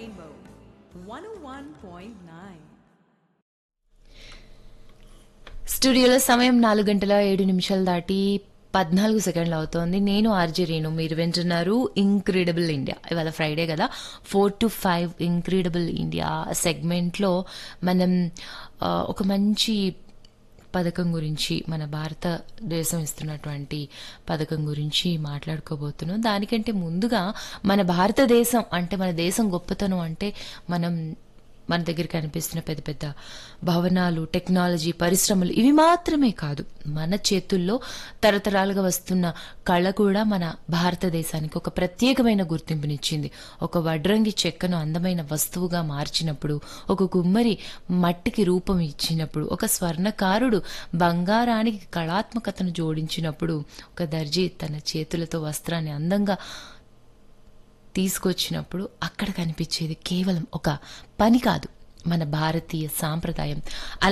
Rainbow 101.9. స్టూడియోలో సమయం నాలుగు గంటల ఏడు నిమిషాలు దాటి పద్నాలుగు సెకండ్లు అవుతోంది నేను ఆర్జే రేణు మీరు వింటున్నారు ఇంక్రెడిబుల్ ఇండియా ఇవాళ ఫ్రైడే కదా four to five incredible India సెగ్మెంట్లో మనం ఆ, ఒక మంచి పథకం గురించి మన భారతదేశం ఇస్తున్నటువంటి పథకం గురించి మాట్లాడుకోబోతున్నాం దానికంటే ముందుగా మన భారతదేశం అంటే మన దేశం గొప్పతనం అంటే మనం మన దగ్గర కనిపిస్తున్న పెద్ద పెద్ద భవనాలు టెక్నాలజీ పరిశ్రమలు ఇవి మాత్రమే కాదు మన చేతుల్లో తరతరాలుగా వస్తున్న కళ కూడా మన భారతదేశానికి ఒక ప్రత్యేకమైన గుర్తింపునిచ్చింది ఒక వడ్రంగి చెక్కను అందమైన వస్తువుగా మార్చినప్పుడు ఒక కుమ్మరి మట్టికి రూపం ఇచ్చినప్పుడు ఒక స్వర్ణకారుడు బంగారానికి కళాత్మకతను జోడించినప్పుడు ఒక దర్జీ తన చేతులతో వస్త్రాన్ని అందంగా తీసుకొచ్చినప్పుడు అక్కడ కనిపించేది కేవలం ఒక పని కాదు మన భారతీయ సాంప్రదాయం